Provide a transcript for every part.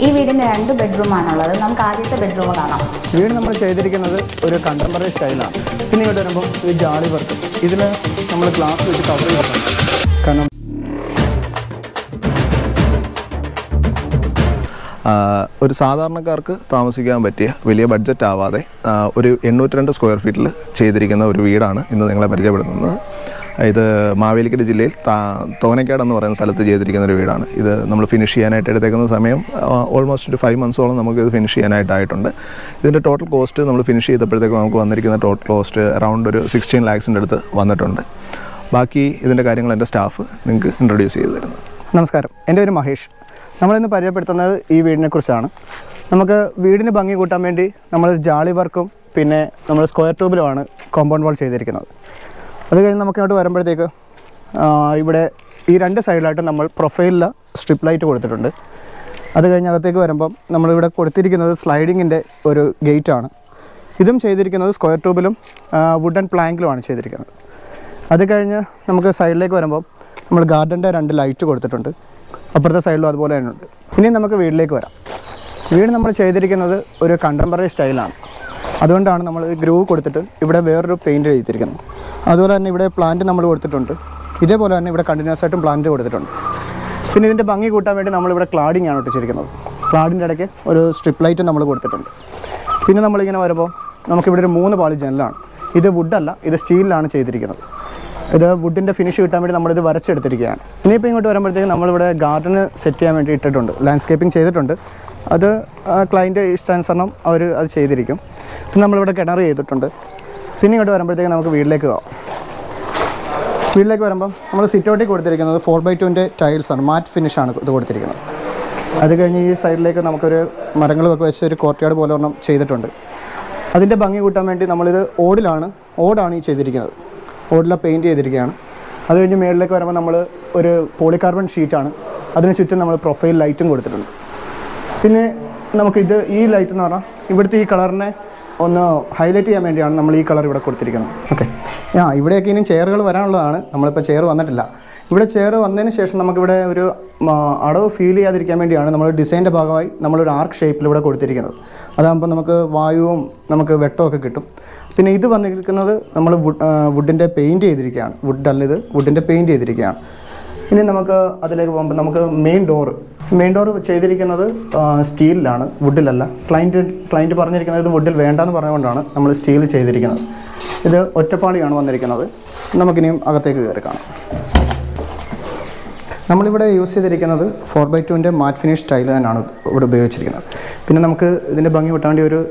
ഈ വീടിന് രണ്ട് ബെഡ്റൂമാണുള്ളത് നമുക്ക് ആദ്യത്തെ ബെഡ്റൂം കാണാം വീട് നമ്മൾ ചെയ്തിരിക്കുന്നത് ഒരു കണ്ടംപററി സ്റ്റൈലാണ് പിന്നെ ഇങ്ങോട്ട് വരുമ്പോൾ ഇത് ജാളി വർക്ക് ഇതിൽ നമ്മൾ ഗ്ലാസ് വെച്ച് കവർ ചെയ്തിട്ടുണ്ട് കാരണം ആ, ഒരു സാധാരണക്കാർക്ക് താമസിക്കാൻ പറ്റിയ വലിയ ബഡ്ജറ്റ് ആവാതെ ആ, ഒരു എണ്ണൂറ്റി രണ്ട് സ്ക്വയർ ഫീറ്റിൽ ചെയ്തിരിക്കുന്ന ഒരു വീടാണ് ഇന്ന് നിങ്ങളെ പരിചയപ്പെടുത്തുന്നത് ഇത് മാവേലിക്കര ജില്ലയിൽ താ- തോനക്കാട് എന്ന് പറയുന്ന സ്ഥലത്ത് ചെയ്തിരിക്കുന്ന ഒരു വീടാണ് ഇത് നമ്മൾ ഫിനിഷ് ചെയ്യാനായിട്ട് എടുത്തേക്കുന്ന സമയം ഓൾമോസ്റ്റ് ഒരു ഫൈവ് മന്ത്സോളം നമുക്ക് ഇത് ഫിനിഷ് ചെയ്യാനായിട്ടായിട്ടുണ്ട് ഇതിൻ്റെ ടോട്ടൽ കോസ്റ്റ് നമ്മൾ ഫിനിഷ് ചെയ്തപ്പോഴത്തേക്ക് നമുക്ക് വന്നിരിക്കുന്ന ടോട്ടൽ കോസ്റ്റ് അറൗണ്ട് ഒരു സിക്സ്റ്റീൻ ലാക്സിൻ്റെ അടുത്ത് വന്നിട്ടുണ്ട് ബാക്കി ഇതിൻ്റെ കാര്യങ്ങൾ എൻ്റെ സ്റ്റാഫ് നിങ്ങൾക്ക് ഇൻട്രൊഡ്യൂസ് ചെയ്ത് തരുന്നു നമസ്കാരം എൻ്റെ പേര് മഹേഷ് നമ്മളിന്ന് പരിചയപ്പെടുത്തുന്നത് ഈ വീടിനെ കുറിച്ചാണ് നമുക്ക് വീടിന് ഭംഗി കൂട്ടാൻ വേണ്ടി നമ്മൾ ജാളി വർക്കും പിന്നെ നമ്മൾ സ്ക്വയർ ട്യൂബിലുമാണ് കോമ്പൗണ്ട് വാൾ ചെയ്തിരിക്കുന്നത് അത് കഴിഞ്ഞ് നമുക്ക് ഇങ്ങോട്ട് വരുമ്പോഴത്തേക്ക് ആ, ഇവിടെ ഈ രണ്ട് സൈഡിലായിട്ട് നമ്മൾ പ്രൊഫൈലിൽ സ്ട്രിപ്പ് ലൈറ്റ് കൊടുത്തിട്ടുണ്ട് അത് കഴിഞ്ഞ് അകത്തേക്ക് വരുമ്പം നമ്മളിവിടെ കൊടുത്തിരിക്കുന്നത് സ്ലൈഡിങ്ങിൻ്റെ ഒരു ഗേറ്റാണ് ഇതും ചെയ്തിരിക്കുന്നത് സ്ക്വയർ ട്യൂബിലും വുഡൻ പ്ലാങ്കിലുമാണ് ചെയ്തിരിക്കുന്നത് അത് കഴിഞ്ഞ് നമുക്ക് സൈഡിലേക്ക് വരുമ്പോൾ നമ്മൾ ഗാർഡൻ്റെ രണ്ട് ലൈറ്റ് കൊടുത്തിട്ടുണ്ട് അപ്പുറത്തെ സൈഡിലും അതുപോലെ തന്നെ ഉണ്ട് ഇനി നമുക്ക് വീട്ടിലേക്ക് വരാം വീട് നമ്മൾ ചെയ്തിരിക്കുന്നത് ഒരു കണ്ടംപററി സ്റ്റൈലാണ് അതുകൊണ്ടാണ് നമ്മൾ ഗ്രൂവ് കൊടുത്തിട്ട് ഇവിടെ വേറൊരു പെയിൻറ് ചെയ്തിരിക്കുന്നത് അതുപോലെ തന്നെ ഇവിടെ പ്ലാന്റ് നമ്മൾ കൊടുത്തിട്ടുണ്ട് ഇതേപോലെ തന്നെ ഇവിടെ കണ്ടിന്യൂസ് ആയിട്ടും പ്ലാന്റ് കൊടുത്തിട്ടുണ്ട് പിന്നെ ഇതിൻ്റെ ഭംഗി കൂട്ടാൻ വേണ്ടി നമ്മളിവിടെ ക്ലാഡിംഗ് ആണ് ഒട്ടിച്ചിരിക്കുന്നത് ക്ലാഡിൻ്റെ ഇടയ്ക്ക് ഒരു സ്ട്രിപ്പ് ലൈറ്റ് നമ്മൾ കൊടുത്തിട്ടുണ്ട് പിന്നെ നമ്മളിങ്ങനെ വരുമ്പോൾ നമുക്കിവിടെ ഒരു മൂന്ന് പാളി ജനലാണ് ഇത് വുഡല്ല ഇത് സ്റ്റീലിലാണ് ചെയ്തിരിക്കുന്നത് ഇത് വുഡിൻ്റെ ഫിനിഷ് കിട്ടാൻ വേണ്ടി നമ്മളിത് വരച്ചെടുത്തിരിക്കുകയാണ് ഇനിയിപ്പോൾ ഇങ്ങോട്ട് വരുമ്പോഴത്തേക്ക് നമ്മളിവിടെ ഗാർഡന് സെറ്റ് ചെയ്യാൻ വേണ്ടി ഇട്ടിട്ടുണ്ട് ലാൻഡ്സ്കേപ്പിംഗ് ചെയ്തിട്ടുണ്ട് അത് ക്ലയൻറ്റ് ഇഷ്ടാനുസരണം അവർ അത് ചെയ്തിരിക്കും പിന്നെ നമ്മളിവിടെ കിണർ ചെയ്തിട്ടുണ്ട് പിന്നെ ഇങ്ങോട്ട് വരുമ്പോഴത്തേക്ക് നമുക്ക് വീട്ടിലേക്ക് പോകാം വീട്ടിലേക്ക് വരുമ്പം നമ്മൾ സിറ്റൗട്ടിൽ കൊടുത്തിരിക്കുന്നത് ഫോർ ബൈ ടുവിൻ്റെ ടൈൽസാണ് മാറ്റ് ഫിനിഷാണ് ഇത് കൊടുത്തിരിക്കുന്നത് അത് കഴിഞ്ഞ് ഈ സൈഡിലേക്ക് നമുക്കൊരു മരങ്ങളൊക്കെ വെച്ച് ഒരു കോർട്ട്യാർഡ് പോലെ ഒരെണ്ണം ചെയ്തിട്ടുണ്ട് അതിൻ്റെ ഭംഗി കൂട്ടാൻ വേണ്ടി നമ്മളിത് ഓടിലാണ് ഓടാണ് ഈ ചെയ്തിരിക്കുന്നത് ഓടിലെ പെയിൻറ്റ് ചെയ്തിരിക്കുകയാണ് അത് കഴിഞ്ഞ് മേളിലേക്ക് വരുമ്പോൾ നമ്മൾ ഒരു പോളികാർബൺ ഷീറ്റാണ് അതിന് ചുറ്റും നമ്മൾ പ്രൊഫൈൽ ലൈറ്റും കൊടുത്തിട്ടുണ്ട് പിന്നെ നമുക്കിത് ഈ ലൈറ്റ് എന്ന് പറഞ്ഞാൽ ഇവിടുത്തെ ഈ കളറിനെ ഒന്ന് ഹൈലൈറ്റ് ചെയ്യാൻ വേണ്ടിയാണ് നമ്മൾ ഈ കളർ ഇവിടെ കൊടുത്തിരിക്കുന്നത് ഓക്കെ ആ ഇവിടെയൊക്കെ ഇനിയും ചെയറുകൾ വരാനുള്ളതാണ് നമ്മളിപ്പോൾ ചെയർ വന്നിട്ടില്ല ഇവിടെ ചെയർ വന്നതിന് ശേഷം നമുക്കിവിടെ ഒരു ആ, അടവ് ഫീൽ ചെയ്യാതിരിക്കാൻ വേണ്ടിയാണ് നമ്മൾ ഡിസൈൻ്റെ ഭാഗമായി നമ്മളൊരു ആർക്ക് ഷേപ്പിൽ ഇവിടെ കൊടുത്തിരിക്കുന്നത് അതാകുമ്പോൾ നമുക്ക് വായുവും നമുക്ക് വെട്ടമൊക്കെ കിട്ടും പിന്നെ ഇത് വന്നിരിക്കുന്നത് നമ്മൾ വുഡ് വുഡിൻ്റെ പെയിൻറ്റ് ചെയ്തിരിക്കുകയാണ് വുഡ് അല്ല ഇത് വുഡിൻ്റെ പെയിൻറ്റ് ചെയ്തിരിക്കുകയാണ് ഇനി നമുക്ക് അതിലേക്ക് പോകുമ്പോൾ നമുക്ക് മെയിൻ ഡോറ് മെയിൻ ഡോർ ചെയ്തിരിക്കുന്നത് സ്റ്റീലിലാണ് വുഡിലല്ല ക്ലൈൻറ്റ് ക്ലൈൻറ്റ് പറഞ്ഞിരിക്കുന്നത് ഇത് വുഡിൽ വേണ്ടാന്ന് പറഞ്ഞുകൊണ്ടാണ് നമ്മൾ സ്റ്റീൽ ചെയ്തിരിക്കുന്നത് ഇത് ഒറ്റപ്പാളിയാണ് വന്നിരിക്കുന്നത് നമുക്കിനിയും അകത്തേക്ക് കയറി കാണാം നമ്മളിവിടെ യൂസ് ചെയ്തിരിക്കുന്നത് ഫോർ ബൈ ടുവിൻ്റെ മാറ്റ് ഫിനിഷ് സ്റ്റൈൽ തന്നെയാണ് ഇവിടെ ഉപയോഗിച്ചിരിക്കുന്നത് പിന്നെ നമുക്ക് ഇതിൻ്റെ ഭംഗി കിട്ടാൻ വേണ്ടി ഒരു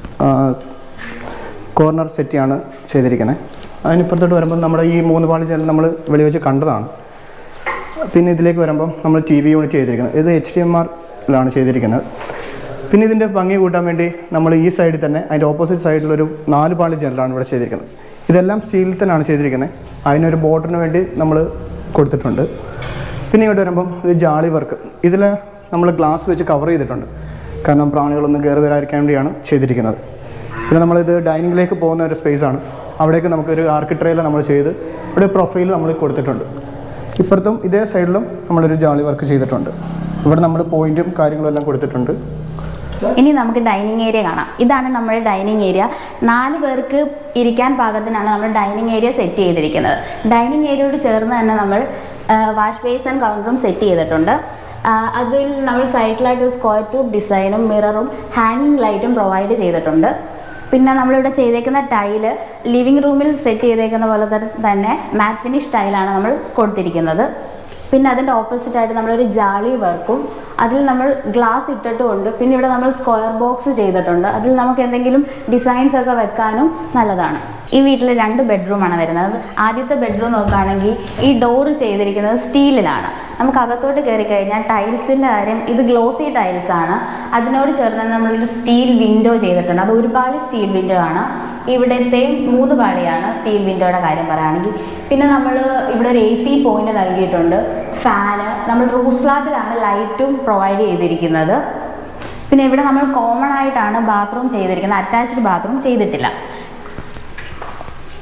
കോർണർ സെറ്റിയാണ് ചെയ്തിരിക്കുന്നത് അതിനിപ്പുറത്തോട്ട് വരുമ്പോൾ നമ്മുടെ ഈ മൂന്ന് പാളി ചാനൽ നമ്മൾ വെളിവെച്ച് കണ്ടതാണ് പിന്നെ ഇതിലേക്ക് വരുമ്പം നമ്മൾ ടി വി യൂണിറ്റ് ചെയ്തിരിക്കുന്നത് ഇത് എച്ച് ഡി എം ആറിലാണ് ചെയ്തിരിക്കുന്നത് പിന്നെ ഇതിൻ്റെ ഭംഗി കൂട്ടാൻ വേണ്ടി നമ്മൾ ഈ സൈഡിൽ തന്നെ അതിൻ്റെ ഓപ്പോസിറ്റ് സൈഡിലൊരു നാല് പാളി ജനലാണ് ഇവിടെ ചെയ്തിരിക്കുന്നത് ഇതെല്ലാം സ്റ്റീലിൽ തന്നെയാണ് ചെയ്തിരിക്കുന്നത് അതിനൊരു ബോർഡറിന് വേണ്ടി നമ്മൾ കൊടുത്തിട്ടുണ്ട് പിന്നെ ഇങ്ങോട്ട് വരുമ്പം ഇത് ജാളി വർക്ക് ഇതിൽ നമ്മൾ ഗ്ലാസ് വെച്ച് കവർ ചെയ്തിട്ടുണ്ട് കാരണം പ്രാണികളൊന്നും കയറി വരാതിരിക്കാൻ വേണ്ടിയാണ് ചെയ്തിരിക്കുന്നത് പിന്നെ നമ്മളിത് ഡൈനിങ്ങിലേക്ക് പോകുന്ന ഒരു സ്പേസാണ് അവിടേക്ക് നമുക്കൊരു ആർക്കിട്രയിൽ നമ്മൾ ചെയ്ത് ഇവിടെ പ്രൊഫൈൽ നമ്മൾ കൊടുത്തിട്ടുണ്ട് ഇപ്പുറത്തും ഇതേ സൈഡിലും നമ്മളൊരു ജാളി വർക്ക് ചെയ്തിട്ടുണ്ട് ഇവിടെ നമ്മൾ പോയിന്റും കാര്യങ്ങളും എല്ലാം കൊടുത്തിട്ടുണ്ട് ഇനി നമുക്ക് ഡൈനിങ് ഏരിയ കാണാം ഇതാണ് നമ്മുടെ ഡൈനിങ് ഏരിയ നാല് പേർക്ക് ഇരിക്കാൻ പാകത്തിനാണ് നമ്മൾ ഡൈനിങ് ഏരിയ സെറ്റ് ചെയ്തിരിക്കുന്നത് ഡൈനിങ് ഏരിയയോട് ചേർന്ന് തന്നെ നമ്മൾ വാഷ് ബേസൺ കൗണ്ടറും സെറ്റ് ചെയ്തിട്ടുണ്ട് ആ, അതിൽ നമ്മൾ സൈഡിലായിട്ട് ഒരു സ്ക്വയർ ട്യൂബ് ഡിസൈനും മിററും ഹാങ്ങിങ് ലൈറ്റും പ്രൊവൈഡ് ചെയ്തിട്ടുണ്ട് പിന്നെ നമ്മളിവിടെ ചെയ്തേക്കുന്ന ടൈല് ലിവിങ് റൂമിൽ സെറ്റ് ചെയ്തേക്കുന്ന പോലെ തന്നെ- തന്നെ മാറ്റ് ഫിനിഷ് ടൈലാണ് നമ്മൾ കൊടുത്തിരിക്കുന്നത് പിന്നെ അതിൻ്റെ ഓപ്പോസിറ്റ് ആയിട്ട് നമ്മളൊരു ജാളി വർക്കും അതിൽ നമ്മൾ ഗ്ലാസ് ഇട്ടിട്ടുമുണ്ട് പിന്നെ ഇവിടെ നമ്മൾ സ്ക്വയർ ബോക്സ് ചെയ്തിട്ടുണ്ട് അതിൽ നമുക്ക് എന്തെങ്കിലും ഡിസൈൻസ് ഒക്കെ വെക്കാനും നല്ലതാണ് ഈ വീട്ടിൽ രണ്ട് ബെഡ്റൂമാണ് വരുന്നത് ആദ്യത്തെ ബെഡ്റൂം നോക്കുകയാണെങ്കിൽ ഈ ഡോറ് ചെയ്തിരിക്കുന്നത് സ്റ്റീലിലാണ് നമുക്ക് അകത്തോട്ട് കയറി കഴിഞ്ഞാൽ ടൈൽസിൻ്റെ കാര്യം ഇത് ഗ്ലോസി ടൈൽസ് ആണ് അതിനോട് ചേർന്ന് തന്നെ നമ്മളൊരു സ്റ്റീൽ വിൻഡോ ചെയ്തിട്ടുണ്ട് അത് ഒരുപാട് സ്റ്റീൽ വിൻഡോ ആണ് ഇവിടുത്തെ മൂന്ന് പാളിയാണ് സ്റ്റീൽ വിൻഡോയുടെ കാര്യം പറയുകയാണെങ്കിൽ പിന്നെ നമ്മൾ ഇവിടെ ഒരു എ സി പോയിന്റ് നൽകിയിട്ടുണ്ട് ഫാന് നമ്മൾ റൂഫ് സ്ലാബിലാണ് ലൈറ്റും പ്രൊവൈഡ് ചെയ്തിരിക്കുന്നത് പിന്നെ ഇവിടെ നമ്മൾ കോമൺ ആയിട്ടാണ് ബാത്റൂം ചെയ്തിരിക്കുന്നത് അറ്റാച്ച്ഡ് ബാത്റൂം ചെയ്തിട്ടില്ല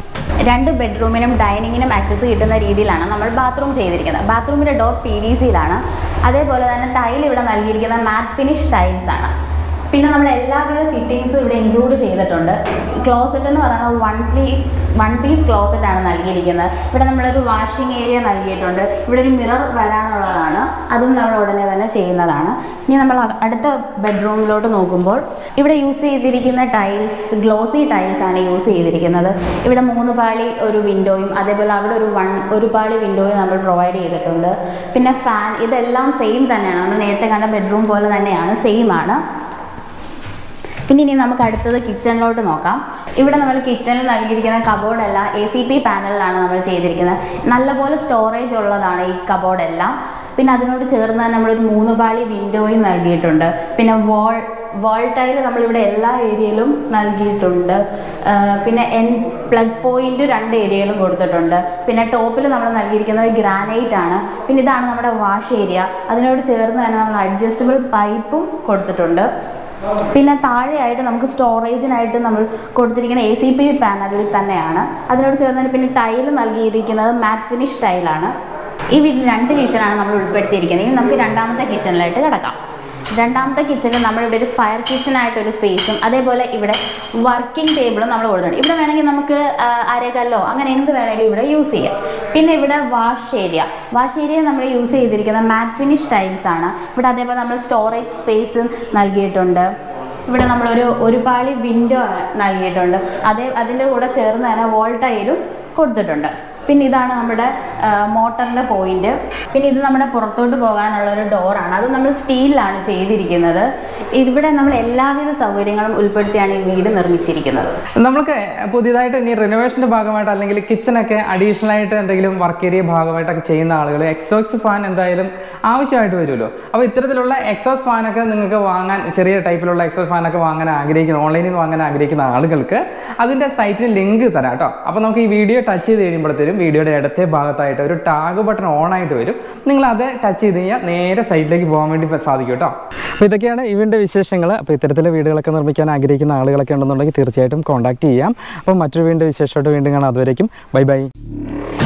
രണ്ട് ബെഡ്റൂമിനും ഡൈനിങ്ങിനും ആക്സസ് കിട്ടുന്ന രീതിയിലാണ് നമ്മൾ ബാത്റൂം ചെയ്തിരിക്കുന്നത് ബാത്റൂമിൻ്റെ ഡോർ പി വി സിയിലാണ് അതേപോലെ തന്നെ ടൈൽ ഇവിടെ നൽകിയിരിക്കുന്ന മാറ്റ് ഫിനിഷ് ടൈൽസ് ആണ് പിന്നെ നമ്മൾ എല്ലാവിധ ഫിറ്റിങ്സും ഇവിടെ ഇൻക്ലൂഡ് ചെയ്തിട്ടുണ്ട് ക്ലോസറ്റ് എന്ന് പറയുന്നത് one piece one piece closet ആണ് നൽകിയിരിക്കുന്നത് ഇവിടെ നമ്മളൊരു വാഷിംഗ് ഏരിയ നൽകിയിട്ടുണ്ട് ഇവിടെ ഒരു മിറർ വരാനുള്ളതാണ് അതും നമ്മൾ ഉടനെ തന്നെ ചെയ്യുന്നതാണ് ഇനി നമ്മൾ അ- അടുത്ത ബെഡ്റൂമിലോട്ട് നോക്കുമ്പോൾ ഇവിടെ യൂസ് ചെയ്തിരിക്കുന്ന ടൈൽസ് ഗ്ലോസി ടൈൽസ് ആണ് യൂസ് ചെയ്തിരിക്കുന്നത് ഇവിടെ മൂന്ന് പാളി ഒരു വിൻഡോയും അതേപോലെ അവിടെ ഒരു വൺ ഒരു പാളി വിൻഡോയും നമ്മൾ പ്രൊവൈഡ് ചെയ്തിട്ടുണ്ട് പിന്നെ ഫാൻ ഇതെല്ലാം സെയിം തന്നെയാണ് നമ്മൾ നേരത്തെ കണ്ട ബെഡ്റൂം പോലെ തന്നെയാണ് സെയിം ആണ് പിന്നെ ഇനി നമുക്ക് അടുത്തത് കിച്ചണിലോട്ട് നോക്കാം ഇവിടെ നമ്മൾ കിച്ചണിൽ നൽകിയിരിക്കുന്ന കബോർഡ് എല്ലാം എ സി പി പാനലിലാണ് നമ്മൾ ചെയ്തിരിക്കുന്നത് നല്ലപോലെ സ്റ്റോറേജ് ഉള്ളതാണ് ഈ കബോർഡ് എല്ലാം പിന്നെ അതിനോട് ചേർന്ന് തന്നെ നമ്മളൊരു മൂന്ന് പാളി വിൻഡോയും നൽകിയിട്ടുണ്ട് പിന്നെ വാൾ വാൾ ടൈൽ നമ്മളിവിടെ എല്ലാ ഏരിയയിലും നൽകിയിട്ടുണ്ട് ആ, പിന്നെ എൻ പ്ലഗ് പോയിന്റ് രണ്ട് ഏരിയയിലും കൊടുത്തിട്ടുണ്ട് പിന്നെ ടോപ്പിൽ നമ്മൾ നൽകിയിരിക്കുന്നത് ഗ്രാനൈറ്റ് ആണ് പിന്നെ ഇതാണ് നമ്മുടെ വാഷ് ഏരിയ അതിനോട് ചേർന്ന് തന്നെ നമ്മൾ അഡ്ജസ്റ്റബിൾ പൈപ്പും കൊടുത്തിട്ടുണ്ട് പിന്നെ താഴെയായിട്ട് നമുക്ക് സ്റ്റോറേജിനായിട്ട് നമ്മൾ കൊടുത്തിരിക്കുന്ന എ സി പി പാനലിൽ തന്നെയാണ് അതിനോട് ചേർന്ന് തന്നെ പിന്നെ ടൈൽ നൽകിയിരിക്കുന്നത് മാറ്റ് ഫിനിഷ് ടൈലാണ് ഈ വീട്ടിൽ രണ്ട് കിച്ചണാണ് നമ്മൾ ഉൾപ്പെടുത്തിയിരിക്കുന്നത് ഇനി നമുക്ക് രണ്ടാമത്തെ കിച്ചണിലായിട്ട് കിടക്കാം രണ്ടാമത്തെ കിച്ചണിൽ നമ്മളിവിടെ ഒരു ഫയർ കിച്ചണായിട്ട് ഒരു സ്പേസും അതേപോലെ ഇവിടെ വർക്കിംഗ് ടേബിളും നമ്മൾ കൊടുത്തിട്ടുണ്ട് ഇവിടെ വേണമെങ്കിൽ നമുക്ക് ആ, അരകല്ലോ അങ്ങനെ എന്ത് വേണമെങ്കിലും ഇവിടെ യൂസ് ചെയ്യാം പിന്നെ ഇവിടെ വാഷ് ഏരിയ വാഷ് ഏരിയ നമ്മൾ യൂസ് ചെയ്തിരിക്കുന്ന മാറ്റ് ഫിനിഷ് ടൈൽസ് ആണ് ഇവിടെ അതേപോലെ നമ്മൾ സ്റ്റോറേജ് സ്പേസ് നൽകിയിട്ടുണ്ട് ഇവിടെ നമ്മളൊരു ഒരു പാളി വിൻഡോ നൽകിയിട്ടുണ്ട് അതേ അതിൻ്റെ കൂടെ ചേർന്ന് തന്നെ വോൾ ടൈലും കൊടുത്തിട്ടുണ്ട് പിന്നെ ഇതാണ് നമ്മുടെ മോട്ടറിൻ്റെ പോയിന്റ് പിന്നെ ഇത് നമ്മുടെ പുറത്തോട്ട് പോകാനുള്ള ഒരു ഡോറാണ് അത് നമ്മൾ സ്റ്റീലിലാണ് ചെയ്തിരിക്കുന്നത് ഇവിടെ നമ്മൾ എല്ലാവിധ സൗകര്യങ്ങളും ഉൾപ്പെടുത്തിയാണ് ഈ വീട് നിർമ്മിച്ചിരിക്കുന്നത് നമ്മൾക്ക് പുതിയതായിട്ട് ഇനി റിനോവേഷൻ്റെ ഭാഗമായിട്ട് അല്ലെങ്കിൽ കിച്ചണൊക്കെ അഡീഷണൽ ആയിട്ട് എന്തെങ്കിലും വർക്ക് ഏരിയ ഭാഗമായിട്ടൊക്കെ ചെയ്യുന്ന ആളുകൾ എക്സോക്സ് ഫാൻ എന്തായാലും ആവശ്യമായിട്ട് വരുമല്ലോ അപ്പോൾ ഇത്തരത്തിലുള്ള എക്സോസ് ഫാനൊക്കെ നിങ്ങൾക്ക് വാങ്ങാൻ ചെറിയ ടൈപ്പിലുള്ള എക്സോസ് ഫാനൊക്കെ വാങ്ങാൻ ആഗ്രഹിക്കുന്ന ഓൺലൈനിൽ നിന്ന് വാങ്ങാൻ ആഗ്രഹിക്കുന്ന ആളുകൾക്ക് അതിൻ്റെ സൈറ്റിൽ ലിങ്ക് തരാം കേട്ടോ അപ്പോൾ നമുക്ക് ഈ വീഡിയോ ടച്ച് ചെയ്ത് കഴിയുമ്പോഴത്തേനും വീഡിയോയുടെ ഇടത്തെ ഭാഗത്തായിട്ട് ഒരു ടാഗ് ബട്ടൺ ഓൺ ആയിട്ട് വരും നിങ്ങൾ അത് ടച്ച് ചെയ്ത് കഴിഞ്ഞാൽ നേരെ സൈറ്റിലേക്ക് പോകാൻ വേണ്ടി സാധിക്കും കേട്ടോ അപ്പോൾ ഇതൊക്കെയാണ് ഇവൻ്റെ വിശേഷങ്ങൾ അപ്പോൾ ഇത്തരത്തിലെ വീടുകളൊക്കെ നിർമ്മിക്കാൻ ആഗ്രഹിക്കുന്ന ആളുകളൊക്കെ ഉണ്ടെന്നുണ്ടെങ്കിൽ തീർച്ചയായിട്ടും കോൺടാക്ട് ചെയ്യാം അപ്പോൾ മറ്റൊരു വീണ്ടും വിശേഷമായിട്ട് വീണ്ടും കാണാം അതുവരേക്കും ബൈ ബൈ